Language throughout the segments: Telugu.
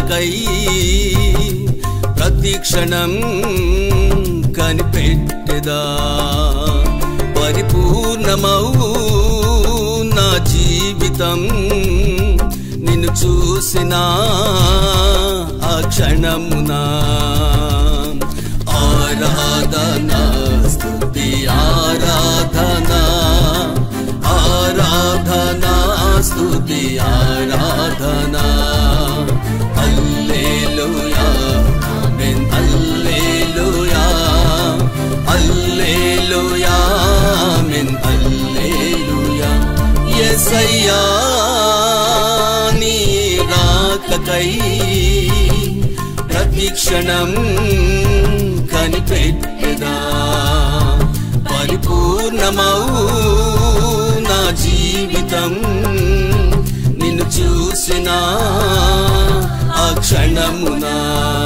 రాకకై ప్రతిక్షణం కనిపెట్టెదా పరిపూర్ణమౌ నా జీవితం నిన్ను చూసిన ఆ క్షణమునా ఆరాధన స్తుతి ఆరాధన ఆరాధన స్తుతి ఆరాధన హల్లెలూయా ఆమేన్ హల్లెలూయా హల్లెలూయా ఆమేన్ హల్లెలూయా యేసయ్యా నీ రాకకై ప్రతిక్షణం కనిపెట్టదా పరిపూర్ణమౌ నా జీవితం నిన్ను చూసిన ఆ క్షణమునా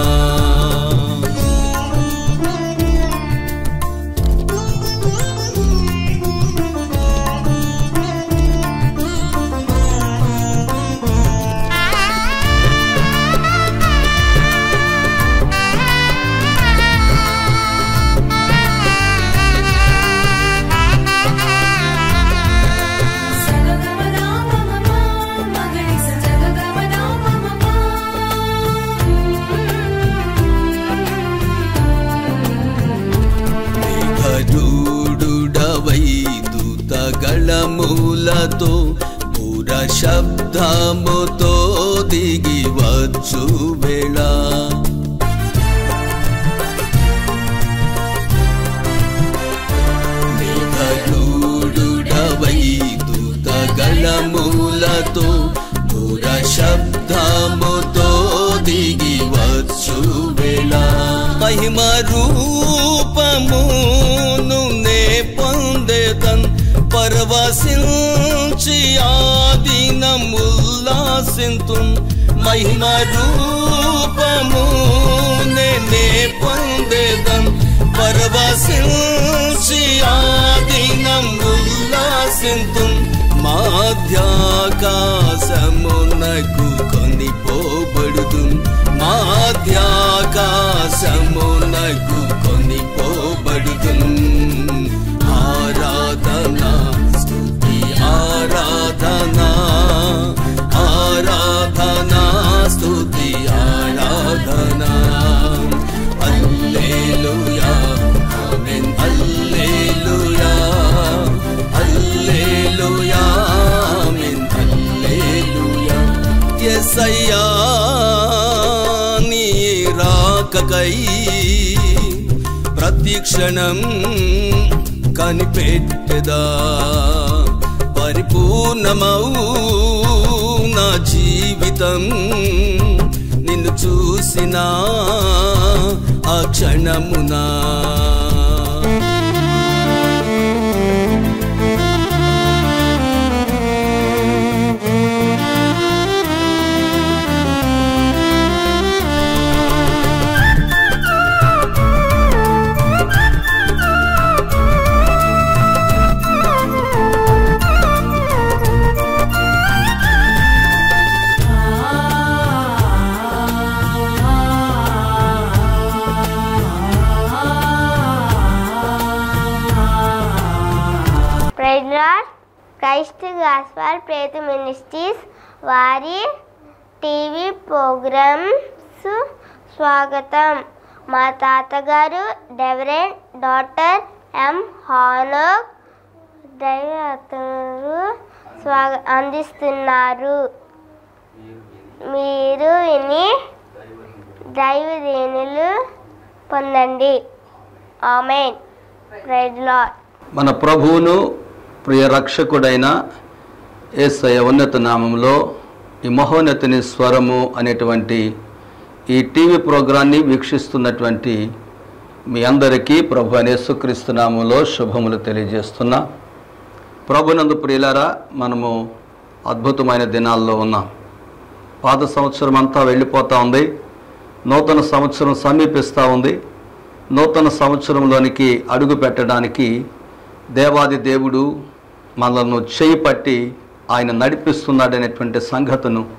మేఘదూడుడవై దూతగళములతో పుర శబ్దముతో దిగి వచ్చు వేళ మేఘదూడుడవై దూతగళములతో పుర శబ్దముతో దిగి వచ్చు వేళ మహిమ రూపమును నే పొందేదన్ పరవశించి ఆదినం ఉల్లాసింతు మహిమ రూపము నే పొందేదన్ పరవశించి ఆదినం ఉల్లాసింతు మాధ్యాకాశమునకు కొనిపోబడుదు మాధ్యాకాశమునకు కొనిపోబడుదు ఆరాధన స్తుతి ఆరాధన ఆరాధన స్తుతి ఆరాధన హల్లెలూయా ఆమేన్ హల్లెలూయా హల్లెలూయా ఆమేన్ హల్లెలూయా యేసయ్యా నీ రాకకై ప్రతిక్షణం కనిపెట్టెదా పరిపూర్ణమౌ నా జీవితం నిన్ను చూసిన ఆ క్షణమునా ప్రైజ్ లార్డ్ క్రైస్ట్ గాస్పల్ ప్రేత మినిస్ట్రీస్ వారి టీవీ ప్రోగ్రామ్స్ స్వాగతం మా తాతగారు డెవరెంట్ డాక్టర్ ఎం హానోక్ దైవతలు స్వాగ అందిస్తున్నారు మీరు విని దైవ దేనులు పొందండి ఆమెన్ ప్రైజ్ లార్డ్ మన ప్రభువును ప్రియ రక్షకుడైన యేసయ్య ఉన్నత నామంలో ఈ మహోన్నతిని స్వరము అనేటువంటి ఈ టీవీ ప్రోగ్రాన్ని వీక్షిస్తున్నటువంటి మీ అందరికీ ప్రభు అనే యేసుక్రీస్తు నామంలో శుభములు తెలియజేస్తున్నా ప్రభునందు ప్రియులారా మనము అద్భుతమైన దినాల్లో ఉన్నాం పాత సంవత్సరం అంతా వెళ్ళిపోతూ ఉంది నూతన సంవత్సరం సమీపిస్తూ ఉంది నూతన సంవత్సరంలోనికి అడుగు పెట్టడానికి దేవాది దేవుడు మనలను చేయి పట్టి ఆయన నడిపిస్తున్నాడనేటువంటి సంగతును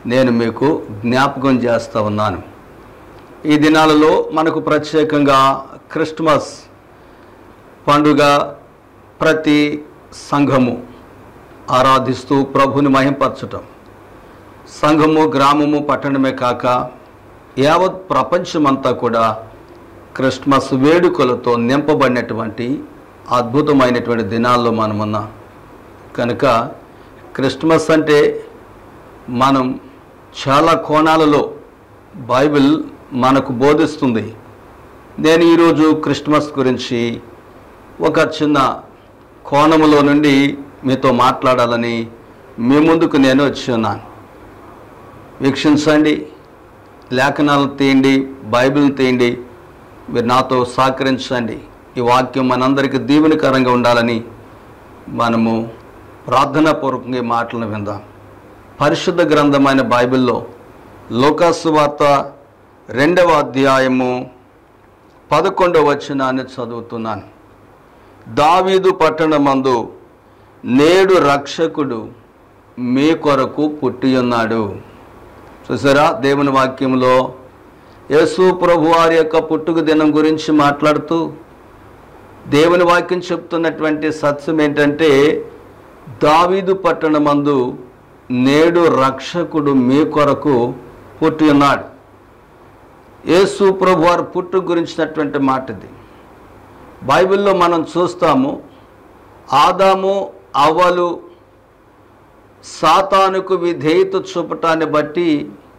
నేను మీకు జ్ఞాపకం చేస్తూ ఉన్నాను ఈ దినాలలో మనకు ప్రత్యేకంగా క్రిస్మస్ పండుగ ప్రతి సంఘము ఆరాధిస్తూ ప్రభుని మహింపరచటం సంఘము గ్రామము పట్టణమే కాక యావత్ ప్రపంచమంతా కూడా క్రిస్మస్ వేడుకలతో నింపబడినటువంటి అద్భుతమైనటువంటి దినాల్లో మనమున్నాం కనుక క్రిస్మస్ అంటే మనం చాలా కోణాలలో బైబిల్ మనకు బోధిస్తుంది నేను ఈరోజు క్రిస్మస్ గురించి ఒక చిన్న కోణములో నుండి మీతో మాట్లాడాలని మీ ముందుకు నేను వచ్చి ఉన్నాను వీక్షించండి లేఖనాలు తీయండి బైబిల్ తీయండి మీరు నాతో సహకరించండి ఈ వాక్యం మనందరికీ దీవెనకరంగా ఉండాలని మనము ప్రార్థనాపూర్వకంగా ఈ మాటలను విందాం పరిశుద్ధ గ్రంథమైన బైబిల్లో లోకాసు వార్త రెండవ అధ్యాయము పదకొండవ వచనాన్ని చదువుతున్నాను దావీదు పట్టణమందు నేడు రక్షకుడు మీ కొరకు పుట్టి ఉన్నాడు చూసారా దేవుని వాక్యంలో యేసు ప్రభు వారి యొక్క పుట్టుక దినం గురించి మాట్లాడుతూ దేవుని వాక్యం చెప్తున్నటువంటి సత్యం ఏంటంటే దావీదు పట్టణమందు నేడు రక్షకుడు మీ కొరకు పుట్టి ఉన్నాడు యేసు ప్రభు వారి పుట్టుక గురించినటువంటి మాట ఇది బైబిల్లో మనం చూస్తాము ఆదాము అవ్వలు సాతానుకు విధేయత చూపటాన్ని బట్టి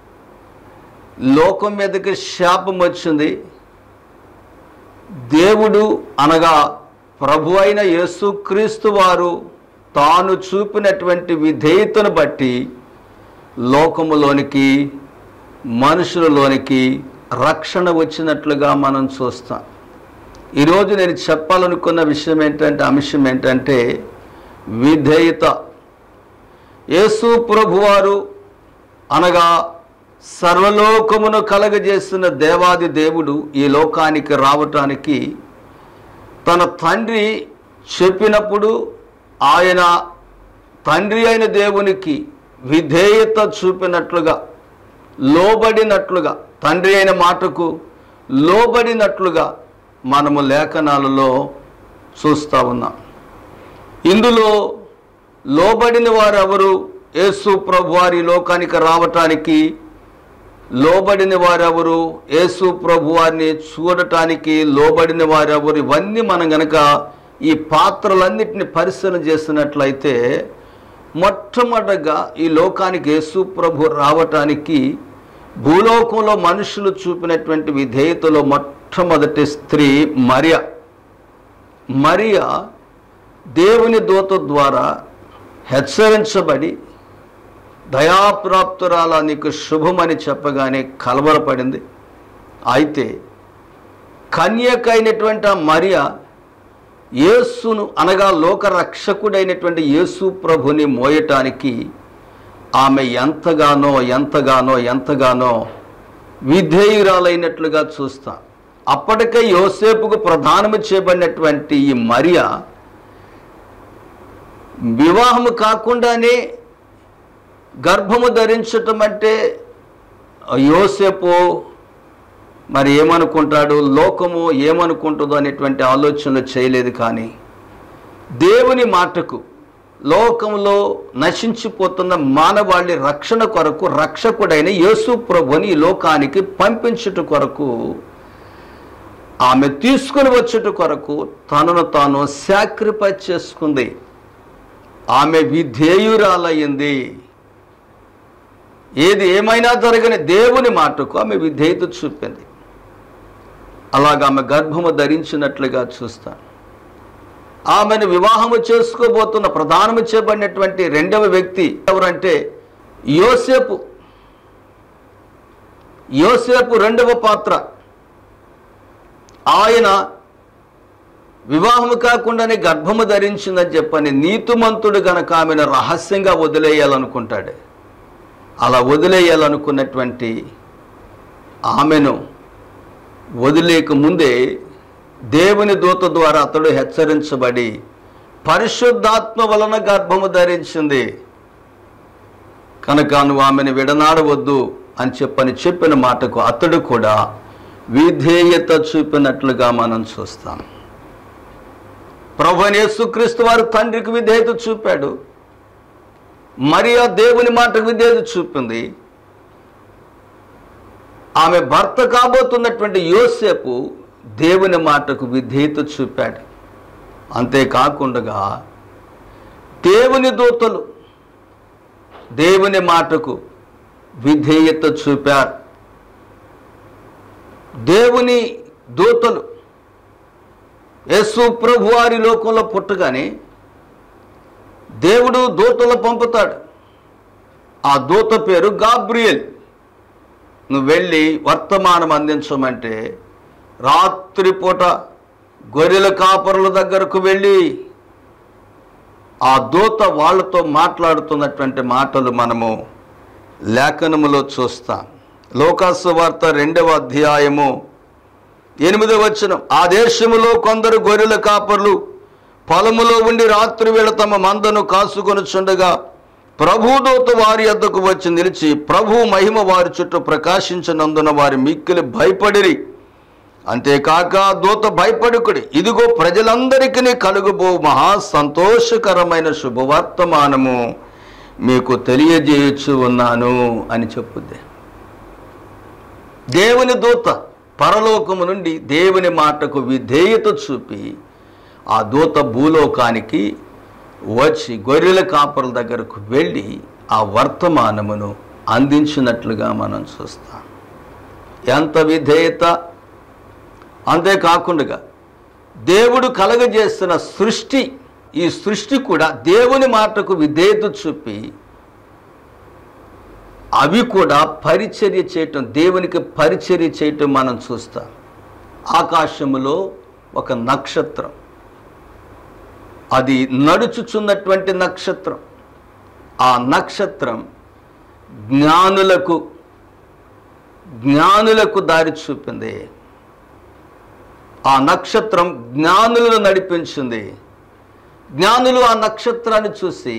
లోకం మీదకి శాపం వచ్చింది దేవుడు అనగా ప్రభు అయిన యేసుక్రీస్తు వారు తాను చూపినటువంటి విధేయతను బట్టి లోకములోనికి మనుషులలోనికి రక్షణ వచ్చినట్లుగా మనం చూస్తాం ఈరోజు నేను చెప్పాలనుకున్న విషయం ఏంటంటే అంశం ఏంటంటే విధేయత యేసు ప్రభువారు అనగా సర్వలోకమును కలగజేస్తున్న దేవాది దేవుడు ఈ లోకానికి రావటానికి తన తండ్రి చెప్పినప్పుడు ఆయన తండ్రి అయిన దేవునికి విధేయత చూపినట్లుగా లోబడినట్లుగా తండ్రి అయిన మాటకు లోబడినట్లుగా మనము లేఖనాలలో చూస్తూ ఉన్నాం ఇందులో లోబడిన వారెవరు యేసు ప్రభు వారి లోకానికి రావటానికి లోబడిన వారెవరు యేసు ప్రభు వారిని చూడటానికి లోబడిన వారెవరు ఇవన్నీ మనం గనక ఈ పాత్రలన్నిటిని పరిశీలన చేసినట్లయితే మొట్టమొదటగా ఈ లోకానికి యేసు ప్రభు రావటానికి భూలోకంలో మనుషులు చూపినటువంటి విధేయతలో మొట్టమొదటి స్త్రీ మరియ మరియ దేవుని దూత ద్వారా హెచ్చరించబడి దయాప్రాప్తురాల నీకు శుభమని చెప్పగానే కలవరపడింది అయితే కన్యకైనటువంటి ఆ మరియ యేసును అనగా లోక రక్షకుడైనటువంటి యేసు ప్రభుని మోయటానికి ఆమె ఎంతగానో ఎంతగానో ఎంతగానో విధేయురాలైనట్లుగా చూస్తాం అప్పటికే యోసేపుకు ప్రధానము చేయబడినటువంటి ఈ మరియ వివాహము కాకుండానే గర్భము ధరించటం అంటే యోసేపు మరి ఏమనుకుంటాడు లోకము ఏమనుకుంటుందో అనేటువంటి ఆలోచనలు చేయలేదు కానీ దేవుని మాటకు లోకంలో నశించిపోతున్న మానవాళి రక్షణ కొరకు రక్షకుడైన యేసు ప్రభుని ఈ లోకానికి పంపించుట కొరకు ఆమె తీసుకుని వచ్చుట కొరకు తనను తాను సాక్రిఫైస్ చేసుకుంది ఆమె విధేయురాలయ్యింది ఏది ఏమైనా జరగని దేవుని మాటకు ఆమె విధేయత చూపింది అలాగ ఆమె గర్భము ధరించినట్లుగా చూస్తాను ఆమెను వివాహము చేసుకోబోతున్న ప్రధానము చేయబడినటువంటి రెండవ వ్యక్తి ఎవరంటే యోసేపు యోసేపు రెండవ పాత్ర ఆయన వివాహము కాకుండానే గర్భము ధరించిందని చెప్పని నీతిమంతుడు గనక ఆమెను రహస్యంగా వదిలేయాలనుకుంటాడు అలా వదిలేయాలనుకున్నటువంటి ఆమెను వదిలేక ముందే దేవుని దూత ద్వారా అతడు హెచ్చరించబడి పరిశుద్ధాత్మ వలన గర్భము ధరించింది కనుక నువ్వు ఆమెను విడనాడవద్దు అని చెప్పని చెప్పిన మాటకు అతడు కూడా విధేయత చూపినట్లుగా మనం చూస్తాం ప్రభు అయిన యేసుక్రీస్తు వారు తండ్రికి విధేయత చూపాడు మరియా దేవుని మాటకు విధేయత చూపింది ఆమె భర్త కాబోతున్నటువంటి యోసేపు దేవుని మాటకు విధేయత చూపాడు అంతేకాకుండా దేవుని దూతలు దేవుని మాటకు విధేయత చూపారు దేవుని దూతలు యేసు ప్రభు వారి లోకంలో పుట్టగానే దేవుడు దూతలు పంపుతాడు ఆ దూత పేరు గాబ్రియల్ నువ్వు వెళ్ళి వర్తమానం అందించమంటే రాత్రిపూట గొర్రెల కాపరుల దగ్గరకు వెళ్ళి ఆ దూత వాళ్ళతో మాట్లాడుతున్నటువంటి మాటలు మనము లేఖనములో చూస్తాం లోకాసు వార్త రెండవ అధ్యాయము ఎనిమిదవ వచనం ఆ దేశములో కొందరు గొర్రెల కాపర్లు పొలములో ఉండి రాత్రి వేళ తమ మందను కాసుకొనుచుండగా ప్రభుదూత వారి వద్దకు వచ్చి నిలిచి ప్రభు మహిమ వారి చుట్టూ ప్రకాశించినందున వారి మిక్కిలి భయపడిరి అంతేకాక దూత భయపడుకుడి ఇదిగో ప్రజలందరికీ కలుగుబో మహా సంతోషకరమైన శుభవర్తమానము మీకు తెలియజేయచ్చు ఉన్నాను అని చెప్పుద్ది దేవుని దూత పరలోకము నుండి దేవుని మాటకు విధేయత చూపి ఆ దూత భూలోకానికి వచ్చి గొర్రెల కాపరుల దగ్గరకు వెళ్ళి ఆ వర్తమానమును అందించినట్లుగా మనం చూస్తాం ఎంత విధేయత అంతేకాకుండా దేవుడు కలగజేస్తున్న సృష్టి ఈ సృష్టి కూడా దేవుని మాటకు విధేయత చూపి అవి కూడా పరిచర్య చేయటం దేవునికి పరిచర్య చేయటం మనం చూస్తాం ఆకాశములో ఒక నక్షత్రం అది నడుచుచున్నటువంటి నక్షత్రం ఆ నక్షత్రం జ్ఞానులకు జ్ఞానులకు దారి చూపింది ఆ నక్షత్రం జ్ఞానులను నడిపించింది జ్ఞానులు ఆ నక్షత్రాన్ని చూసి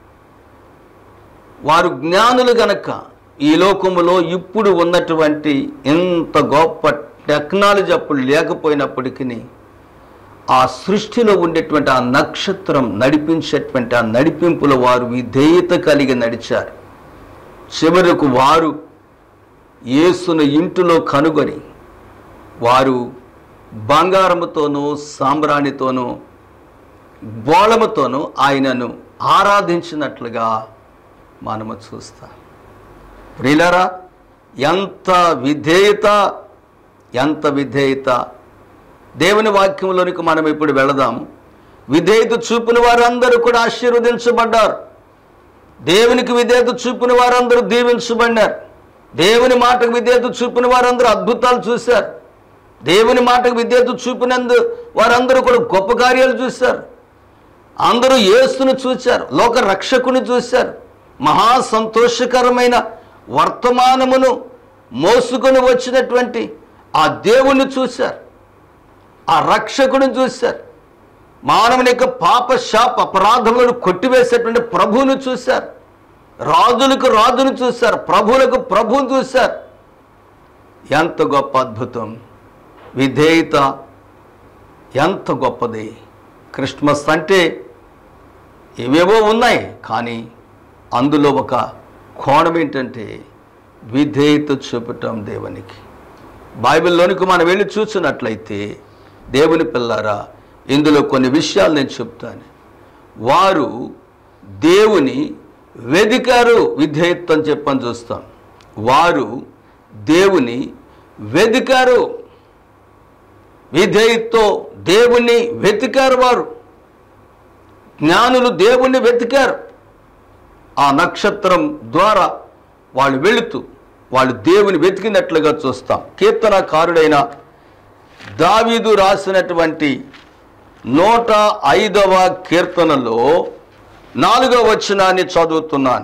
వారు జ్ఞానులు గనక ఈ లోకములో ఇప్పుడు ఉన్నటువంటి ఎంత గొప్ప టెక్నాలజీ అప్పుడు లేకపోయినప్పటికీ ఆ సృష్టిలో ఉండేటువంటి ఆ నక్షత్రం నడిపించేటువంటి ఆ నడిపింపులో వారు విధేయత కలిగి నడిచారు చివరకు వారు యేసును ఇంటిలో కనుగొని వారు బంగారముతోనూ సాంబ్రాణితోనూ బోళముతోనూ ఆయనను ఆరాధించినట్లుగా మనము చూస్తాం ప్రియులరా ఎంత విధేయత ఎంత విధేయత దేవుని వాక్యంలోనికి మనం ఇప్పుడు వెళదాం విధేయత చూపిన వారందరూ కూడా ఆశీర్వదించబడ్డారు దేవునికి విధేయత చూపిన వారందరూ దీవించబడినారు దేవుని మాటకు విధేయత చూపిన వారందరూ అద్భుతాలు చూశారు దేవుని మాటకు విధేయత చూపినందు వారందరూ కూడా గొప్ప కార్యాలు చూశారు అందరూ యేసును చూశారు లోక రక్షకుని చూశారు మహా సంతోషకరమైన వర్తమానమును మోసుకొని వచ్చినటువంటి ఆ దేవుణ్ణి చూశారు ఆ రక్షకుని చూశారు మానవుని యొక్క పాప శాప అపరాధములను కొట్టివేసేటువంటి ప్రభువును చూశారు రాజులకు రాజును చూశారు ప్రభువులకు ప్రభువును చూశారు ఎంత గొప్ప అద్భుతం విధేయత ఎంత గొప్పది క్రిస్మస్ అంటే ఏవేవో ఉన్నాయి కానీ అందులో ఒక కోణం ఏంటంటే విధేయత చూపటం దేవునికి బైబిల్లోనికి మనం వెళ్ళి చూసినట్లయితే దేవుని పిల్లారా ఇందులో కొన్ని విషయాలు నేను చెప్తాను వారు దేవుని వెదికారు విధేయత అని చెప్పని చూస్తాం వారు దేవుని వెదికారు విధేయతతో దేవుణ్ణి వెతికారు వారు జ్ఞానులు దేవుణ్ణి వెతికారు ఆ నక్షత్రం ద్వారా వాళ్ళు వెళుతూ వాళ్ళు దేవుని వెతికినట్లుగా చూస్తాం కీర్తనకారుడైన దావీదు రాసినటువంటి నూట ఐదవ కీర్తనలో నాలుగవ వచనాన్ని చదువుతున్నాను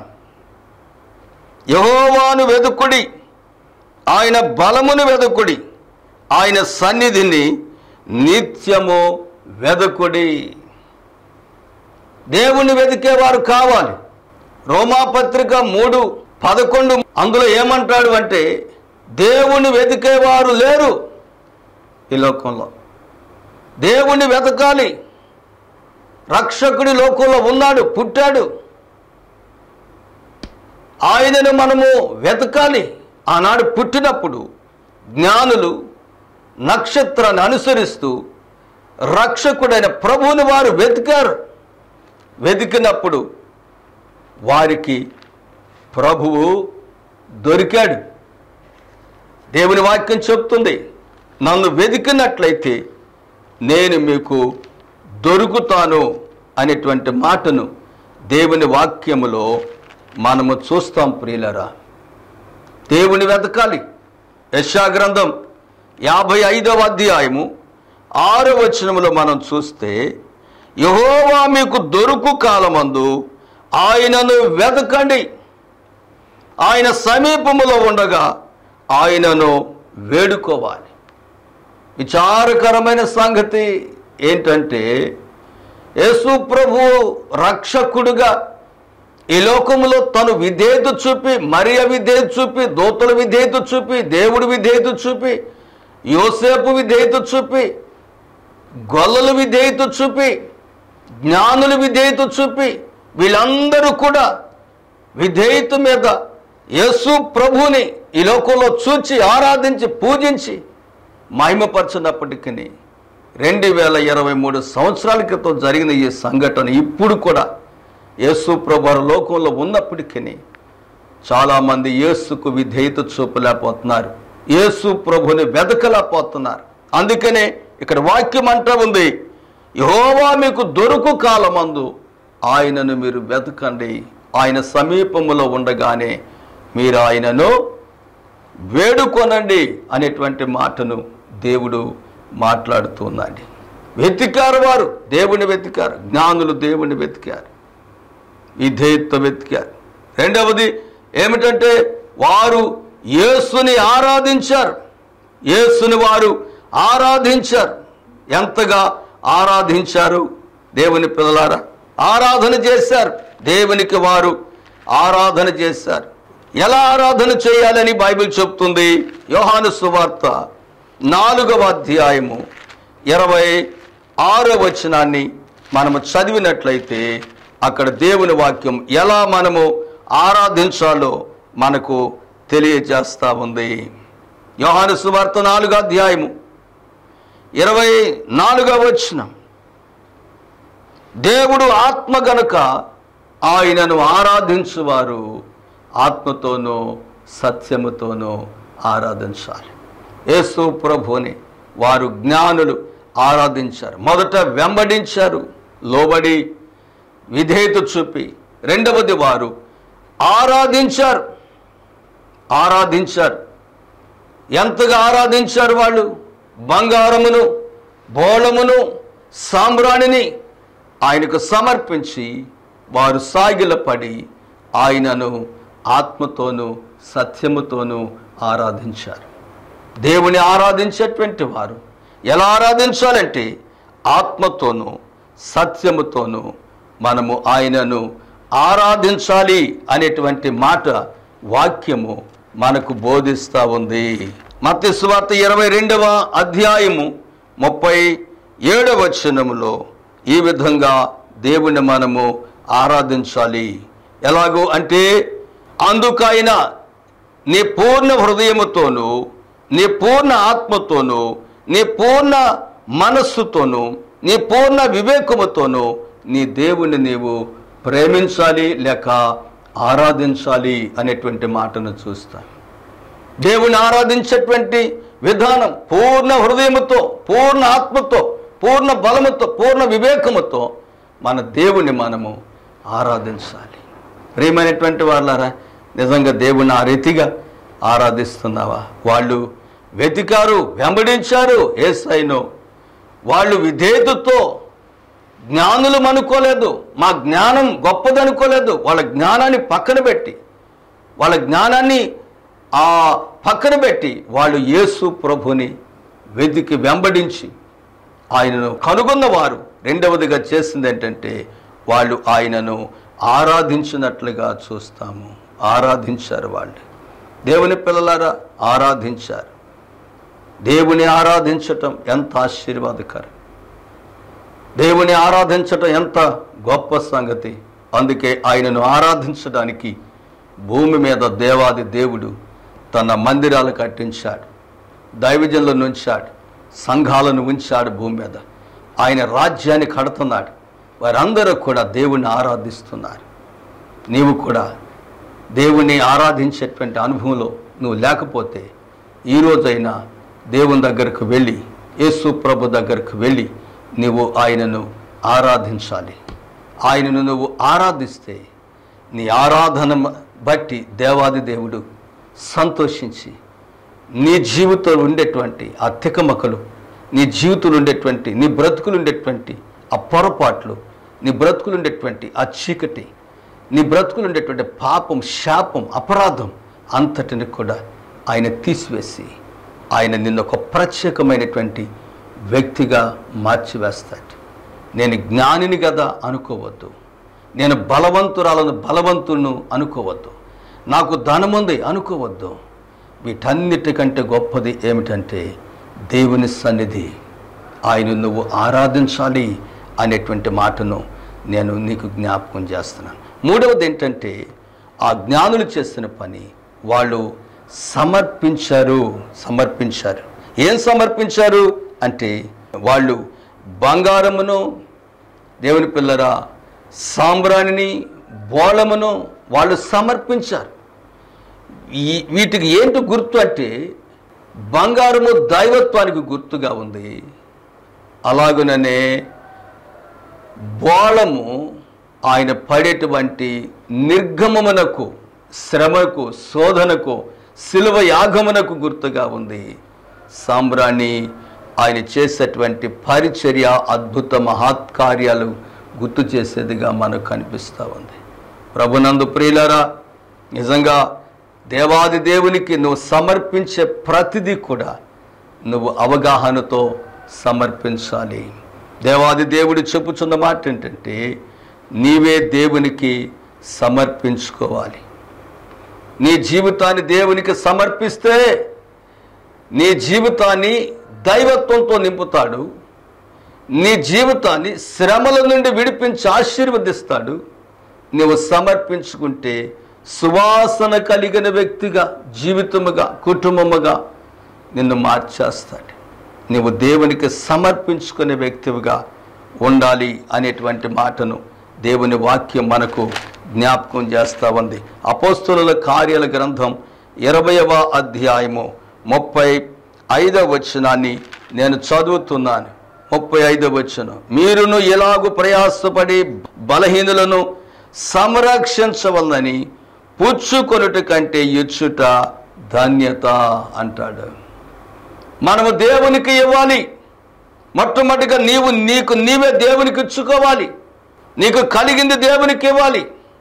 యహోవాను వెదుకుడి ఆయన బలమును వెదుకుడి ఆయన సన్నిధిని నిత్యము వెదకుడి దేవుణ్ణి వెతికేవారు కావాలి రోమాపత్రిక మూడు పదకొండు అందులో ఏమంటాడు అంటే దేవుని వెతికేవారు లేరు ఈ లోకంలో దేవుణ్ణి వెతకాలి రక్షకుడి లోకంలో ఉన్నాడు పుట్టాడు ఆయనను మనము వెతకాలి ఆనాడు పుట్టినప్పుడు జ్ఞానులు నక్షత్రాన్ని అనుసరిస్తూ రక్షకుడైన ప్రభువుని వారు వెతికారు వెతికినప్పుడు వారికి ప్రభువు దొరికాడు దేవుని వాక్యం చెప్తుంది నన్ను వెతికినట్లయితే నేను మీకు దొరుకుతాను అనేటువంటి మాటను దేవుని వాక్యములో మనము చూస్తాం ప్రియులరా దేవుని వెతకాలి యశా గ్రంథం యాభై ఐదవ అధ్యాయము ఆరో వచనములో మనం చూస్తే యహోవా మీకు దొరుకు కాలమందు ఆయనను వెతకండి ఆయన సమీపములో ఉండగా ఆయనను వేడుకోవాలి విచారకరమైన సంగతి ఏంటంటే యేసు ప్రభు రక్షకుడుగా ఈ లోకములో తను విధేయత చూపి మరియ విధేయత చూపి దోతల విధేయత చూపి దేవుడి విధేయత చూపి యోసేపు విధేయత చూపి గొల్లలు విధేయత చూపి జ్ఞానుల విధేయత చూపి వీళ్ళందరూ కూడా విధేయత మీద యేసు ప్రభుని ఈ లోకంలో చూచి ఆరాధించి పూజించి మహిమపరచినప్పటికీ రెండు వేల ఇరవై మూడు సంవత్సరాల క్రితం జరిగిన ఈ సంఘటన ఇప్పుడు కూడా యేసు ప్రభు లోకంలో ఉన్నప్పటికీ చాలామంది యేసుకు విధేయత చూపలేకపోతున్నారు యేసు ప్రభుని వెతకలేకపోతున్నారు అందుకనే ఇక్కడ వాక్యం అంటా ఉంది యహోవా మీకు దొరుకు కాలమందు ఆయనను మీరు వెతకండి ఆయన సమీపములో ఉండగానే మీరు ఆయనను వేడుకొనండి అనేటువంటి మాటను దేవుడు మాట్లాడుతున్నాడు వెతికారు వారు దేవుని వెతికారు జ్ఞానులు దేవుని వెతికారు విధేయత్వ వెతికారు రెండవది ఏమిటంటే వారు యేసుని ఆరాధించారు యేసుని వారు ఆరాధించారు ఎంతగా ఆరాధించారు దేవుని పిల్లలారా ఆరాధన చేశారు దేవునికి వారు ఆరాధన చేశారు ఎలా ఆరాధన చేయాలని బైబిల్ చెప్తుంది యోహాను సువార్త నాలుగవ అధ్యాయము ఇరవై ఆరో వచనాన్ని మనము చదివినట్లయితే అక్కడ దేవుని వాక్యం ఎలా మనము ఆరాధించాలో మనకు తెలియజేస్తా ఉంది యోహాను సువార్త నాలుగో అధ్యాయము ఇరవై నాలుగవ వచనం దేవుడు ఆత్మ గనుక ఆయనను ఆరాధించువారు ఆత్మతోనూ సత్యముతోనూ ఆరాధించాలి యేసు ప్రభుని వారు జ్ఞానులు ఆరాధించారు మొదట వెంబడించారు లోబడి విధేయత చూపి రెండవది వారు ఆరాధించారు ఆరాధించారు ఎంతగా ఆరాధించారు వాళ్ళు బంగారమును బోళమును సాంబ్రాణిని ఆయనకు సమర్పించి వారు సాగిలపడి ఆయనను ఆత్మతోనూ సత్యముతోనూ ఆరాధించారు దేవుని ఆరాధించేటువంటి వారు ఎలా ఆరాధించాలంటే ఆత్మతోనూ సత్యముతోనూ మనము ఆయనను ఆరాధించాలి అనేటువంటి మాట వాక్యము మనకు బోధిస్తూ ఉంది మత్తి సువార్త ఇరవై రెండవ అధ్యాయము ముప్పై ఏడవ వచనములో ఈ విధంగా దేవుని మనము ఆరాధించాలి ఎలాగో అంటే అందుకైన నీ పూర్ణ హృదయముతోనూ నీ పూర్ణ ఆత్మతోనూ నీ పూర్ణ మనస్సుతోనూ నీ పూర్ణ వివేకముతోనూ నీ దేవుని నీవు ప్రేమించాలి లేక ఆరాధించాలి అనేటువంటి మాటను చూస్తాను దేవుని ఆరాధించేటువంటి విధానం పూర్ణ హృదయముతో పూర్ణ ఆత్మతో పూర్ణ బలముతో పూర్ణ వివేకముతో మన దేవుని మనము ఆరాధించాలి ప్రియమైనటువంటి వాళ్ళారా నిజంగా దేవుని ఆ రీతిగా ఆరాధిస్తున్నావా వాళ్ళు వెతికారు వెంబడించారు ఏసైను వాళ్ళు విధేయతతో జ్ఞానులు అనుకోలేదు మా జ్ఞానం గొప్పదనుకోలేదు వాళ్ళ జ్ఞానాన్ని పక్కన పెట్టి వాళ్ళ జ్ఞానాన్ని ఆ పక్కన పెట్టి వాళ్ళు యేసు ప్రభుని వెతికి వెంబడించి ఆయనను కనుగొన్నవారు రెండవదిగా చేసింది ఏంటంటే వాళ్ళు ఆయనను ఆరాధించినట్లుగా చూస్తాము ఆరాధించారు వాళ్ళు దేవుని పిల్లలారా ఆరాధించారు దేవుని ఆరాధించటం ఎంత ఆశీర్వాదకరం దేవుని ఆరాధించటం ఎంత గొప్ప సంగతి అందుకే ఆయనను ఆరాధించడానికి భూమి మీద దేవాది దేవుడు తన మందిరాలు కట్టించాడు దైవజనులను ఉంచాడు సంఘాలను ఉంచాడు భూమి మీద ఆయన రాజ్యాన్ని కడుతున్నాడు వారందరూ కూడా దేవుణ్ణి ఆరాధిస్తున్నారు నీవు కూడా దేవుణ్ణి ఆరాధించేటువంటి అనుభవంలో నువ్వు లేకపోతే ఈ రోజైనా దేవుని దగ్గరకు వెళ్ళి యేసు ప్రభు దగ్గరకు వెళ్ళి నువ్వు ఆయనను ఆరాధించాలి ఆయనను నువ్వు ఆరాధిస్తే నీ ఆరాధన బట్టి దేవాది దేవుడు సంతోషించి నీ జీవితంలో ఉండేటువంటి ఆ తికమకలు నీ జీవితంలో ఉండేటువంటి నీ బ్రతుకులు ఉండేటువంటి ఆ పొరపాట్లు నీ బ్రతుకులు ఉండేటువంటి ఆ చీకటి నీ బ్రతుకులు ఉండేటువంటి పాపం శాపం అపరాధం అంతటిని కూడా ఆయన తీసివేసి ఆయన నిన్ను ఒక ప్రత్యేకమైనటువంటి వ్యక్తిగా మార్చివేస్తాడు నేను జ్ఞానిని కదా అనుకోవద్దు నేను బలవంతురాలను బలవంతులను అనుకోవద్దు నాకు ధనముంది అనుకోవద్దు వీటన్నిటికంటే గొప్పది ఏమిటంటే దేవుని సన్నిధి ఆయన నువ్వు ఆరాధించాలి అనేటువంటి మాటను నేను నీకు జ్ఞాపకం చేస్తున్నాను మూడవది ఏంటంటే ఆ జ్ఞానులు చేసిన పని వాళ్ళు సమర్పించారు సమర్పించారు ఏం సమర్పించారు అంటే వాళ్ళు బంగారమును దేవుని పిల్లరా సాంబ్రాణిని బోళమును వాళ్ళు సమర్పించారు ఈ వీటికి ఏంటి గుర్తు అంటే బంగారము దైవత్వానికి గుర్తుగా ఉంది అలాగుననే బోళము ఆయన పడేటువంటి నిర్గమమునకు శ్రమకు శోధనకు శిలువ యాగమునకు గుర్తుగా ఉంది సాంబ్రాణి ఆయన చేసేటువంటి పరిచర్య అద్భుత మహాత్కార్యాలు గుర్తు చేసేదిగా మనకు కనిపిస్తూ ఉంది ప్రభునందు ప్రియులారా నిజంగా దేవాది దేవునికి నువ్వు సమర్పించే ప్రతిదీ కూడా నువ్వు అవగాహనతో సమర్పించాలి దేవాది దేవుడు చెప్పుచున్న మాట ఏంటంటే నీవే దేవునికి సమర్పించుకోవాలి నీ జీవితాన్ని దేవునికి సమర్పిస్తే నీ జీవితాన్ని దైవత్వంతో నింపుతాడు నీ జీవితాన్ని శ్రమల నుండి విడిపించి ఆశీర్వదిస్తాడు నువ్వు సమర్పించుకుంటే సువాసన కలిగిన వ్యక్తిగా జీవితముగా కుటుంబముగా నిన్ను మార్చేస్తాడు నువ్వు దేవునికి సమర్పించుకునే వ్యక్తివిగా ఉండాలి అనేటువంటి మాటను దేవుని వాక్యం మనకు జ్ఞాపకం చేస్తా ఉంది అపోస్తుల కార్యాల గ్రంథం ఇరవయవ అధ్యాయము ముప్పై ఐదవ వచనాన్ని నేను చదువుతున్నాను ముప్పై ఐదవ వచనం మీరును ఎలాగూ ప్రయాసపడి బలహీనులను సంరక్షించవలనని పుచ్చుకొనుట కంటే ఇచ్చుట ధన్యత అంటాడు మనము దేవునికి ఇవ్వాలి మొట్టమొదటిగా నీవు నీకు నీవే దేవునికి ఇచ్చుకోవాలి నీకు కలిగింది దేవునికి ఇవ్వాలి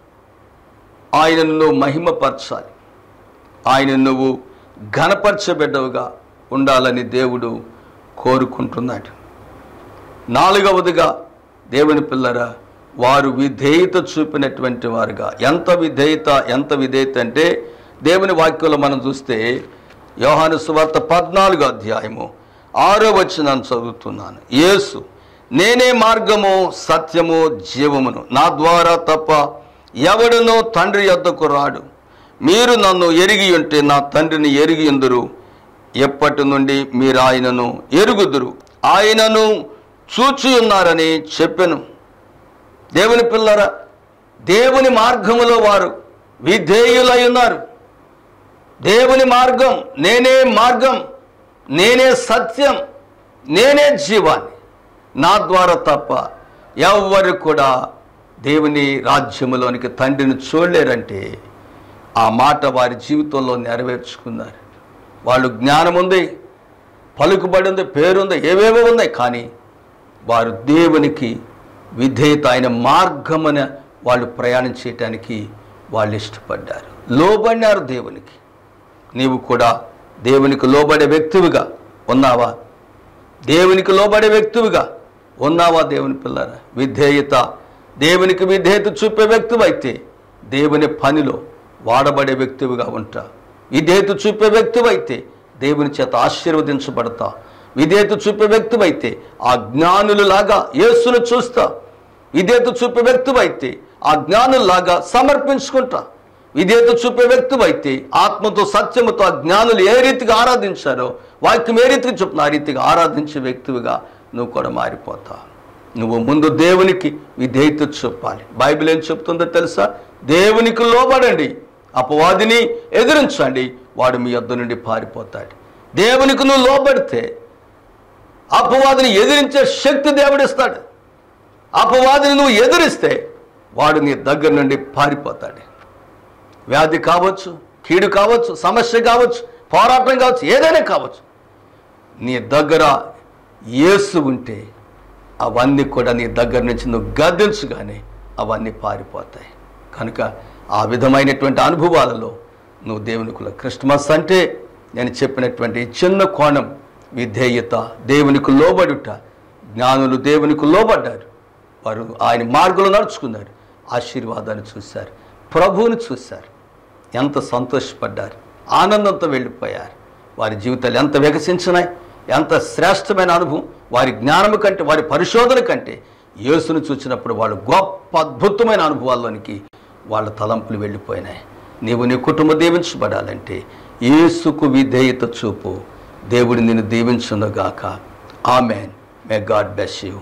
ఆయనను నువ్వు మహిమపరచాలి ఆయన నువ్వు ఘనపరచబిడ్డవుగా ఉండాలని దేవుడు కోరుకుంటున్నాడు నాలుగవదిగా దేవుని పిల్లరా వారు విధేయత చూపినటువంటి వారుగా ఎంత విధేయత ఎంత విధేయత అంటే దేవుని వాక్యంలో మనం చూస్తే యోహాను సువార్త పద్నాలుగో అధ్యాయము ఆరో వచనాన్ని చదువుతున్నాను యేసు నేనే మార్గము సత్యము జీవమును నా ద్వారా తప్ప ఎవడునో తండ్రి యొద్దకు రాడు మీరు నన్ను ఎరిగి ఉంటే నా తండ్రిని ఎరిగి ఎందురు ఎప్పటి నుండి మీరు ఆయనను ఎరుగుదురు ఆయనను చూచి ఉన్నారని చెప్పెను దేవుని పిల్లరా దేవుని మార్గములో వారు విధేయులై ఉన్నారు దేవుని మార్గం నేనే మార్గం నేనే సత్యం నేనే జీవాన్ని నా ద్వారా తప్ప ఎవ్వరు కూడా దేవుని రాజ్యములోనికి తండ్రిని చూడలేరంటే ఆ మాట వారి జీవితంలో నెరవేర్చుకున్నారు వాళ్ళు జ్ఞానం ఉంది పలుకుబడి ఉంది పేరుంది ఏవేవో ఉన్నాయి కానీ వారు దేవునికి విధేయత ఆయన మార్గమున వాళ్ళు ప్రయాణం చేయటానికి వాళ్ళు ఇష్టపడ్డారు లోబడినారు దేవునికి నీవు కూడా దేవునికి లోబడే వ్యక్తివిగా ఉన్నావా దేవునికి లోబడే వ్యక్తివిగా ఉన్నావా దేవుని పిల్లరా విధేయత దేవునికి విధేయత చూపే వ్యక్తివైతే దేవుని పనిలో వాడబడే వ్యక్తివిగా ఉంటా విధేయత చూపే వ్యక్తివైతే దేవుని చేత ఆశీర్వదించబడతా విధేయత చూపే వ్యక్తివైతే ఆ జ్ఞానులలాగా యేసును చూస్తా విధేయత చూపే వ్యక్తివైతే ఆ జ్ఞానుల్లాగా సమర్పించుకుంటా విధేయత చూపే వ్యక్తివైతే ఆత్మతో సత్యముతో ఆ జ్ఞానులు ఏ రీతిగా ఆరాధించారో వాక్యం ఏ రీతిగా చెప్తున్నా ఆ రీతిగా ఆరాధించే వ్యక్తివిగా నువ్వు కూడా మారిపోతావు నువ్వు ముందు దేవునికి విధేయత చూపాలి బైబిల్ ఏం చెప్తుందో తెలుసా దేవునికి లోబడండి అపవాదిని ఎదిరించండి వాడు మీ యొద్ద నుండి పారిపోతాడు దేవునికి నువ్వు లోబడితే అపవాదిని ఎదిరించే శక్తి దేవుడిస్తాడు అపవాదిని నువ్వు ఎదిరిస్తే వాడు నీ దగ్గర నుండి పారిపోతాడు వ్యాధి కావచ్చు కీడు కావచ్చు సమస్య కావచ్చు పోరాటం కావచ్చు ఏదైనా కావచ్చు నీ దగ్గర యేసు ఉంటే అవన్నీ కూడా నీ దగ్గర నుంచి నువ్వు గద్దించగానే అవన్నీ పారిపోతాయి కనుక ఆ విధమైనటువంటి అనుభవాలలో నువ్వు దేవునికుల క్రిస్మస్ అంటే నేను చెప్పినటువంటి ఈ చిన్న కోణం విధేయత దేవునికి లోబడుట జ్ఞానులు దేవునికి లోబడ్డారు వారు ఆయన మార్గంలో నడుచుకున్నారు ఆశీర్వాదాన్ని చూశారు ప్రభువుని చూశారు ఎంత సంతోషపడ్డారు ఆనందంతో వెళ్ళిపోయారు వారి జీవితాలు ఎంత వికసించినాయి ఎంత శ్రేష్టమైన అనుభవం వారి జ్ఞానము కంటే వారి పరిశోధన కంటే యేసును చూసినప్పుడు వాళ్ళు గొప్ప అద్భుతమైన అనుభవాల్లోనికి వాళ్ళ తలంపులు వెళ్ళిపోయినాయి నీవు నీ కుటుంబం దీవించబడాలంటే యేసుకు విధేయత చూపు దేవుడు నిన్ను దీవించునుగాక amen may God bless you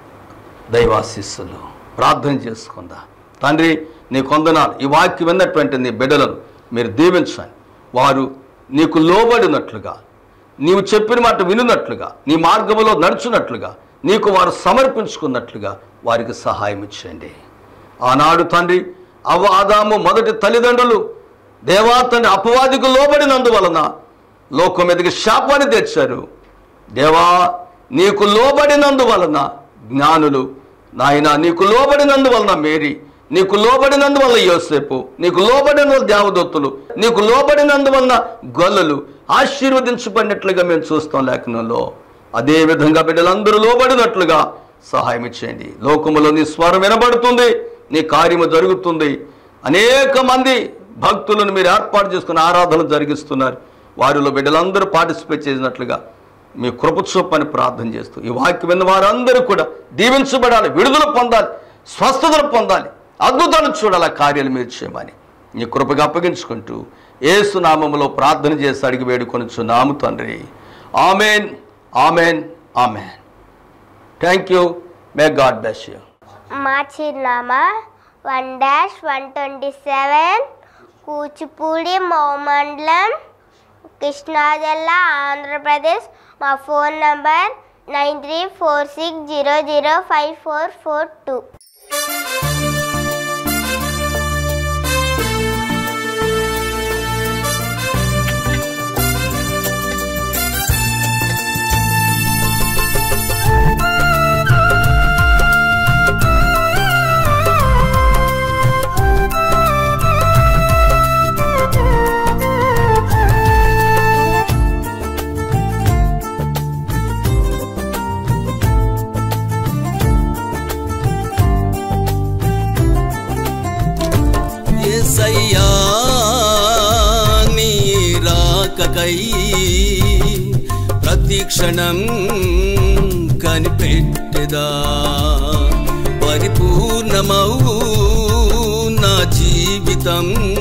దైవాశిస్సులు ప్రార్థన చేసుకుందా తండ్రి నీ కొందనాలు ఈ వాక్యం విన్నటువంటి నీ బిడ్డలను మీరు దీవించండి వారు నీకు లోబడినట్లుగా నీవు చెప్పిన మాట వినున్నట్లుగా నీ మార్గంలో నడుచున్నట్లుగా నీకు వారు సమర్పించుకున్నట్లుగా వారికి సహాయం ఇచ్చేయండి ఆనాడు తండ్రి అవ్వ ఆదాము మొదటి తల్లిదండ్రులు దేవా తండ్రి అపవాదికి లోబడినందువలన లోకం మీదకి శాపాన్ని తెచ్చారు దేవా నీకు లోబడినందువలన జ్ఞానులు నాయన నీకు లోబడినందువలన మేరీ నీకు లోబడినందువల్ల యోసేపు నీకు లోబడినందువల్ల దేవదత్తులు నీకు లోబడినందువలన గొల్లలు ఆశీర్వదించబడినట్లుగా మేము చూస్తాం లేఖనంలో అదే విధంగా బిడ్డలందరూ లోబడినట్లుగా సహాయం ఇచ్చేయండి లోకములో నీ స్వరం వినబడుతుంది నీ కార్యము జరుగుతుంది అనేక మంది భక్తులను మీరు ఏర్పాటు చేసుకుని ఆరాధనలు జరిగిస్తున్నారు వారిలో బిడ్డలందరూ పార్టిసిపేట్ చేసినట్లుగా మీ కృప చూపని ప్రార్థన చేస్తూ ఈ వాక్యం విన్న వారందరూ కూడా దీవించబడాలి విడుదల పొందాలి స్వస్థతలు పొందాలి అద్భుతాలు చూడాలి ఆ కార్యాలు మీరు చేయమని నీ కృపగా అప్పగించుకుంటూ ఏసు నామములో ప్రార్థన చేసి అడిగి వేడుకొని నాము తండ్రి amen amen amen thank you may God bless you మా చిరునామా one dash one twenty seven Kuchipudi మౌమండలం కృష్ణా జిల్లా ఆంధ్రప్రదేశ్ మా phone number nine three four six zero zero five four four two ఏసయ్యా నీ రాకకై ప్రతి క్షణం కనిపెట్టెదా పరిపూర్ణమవు నా జీవితం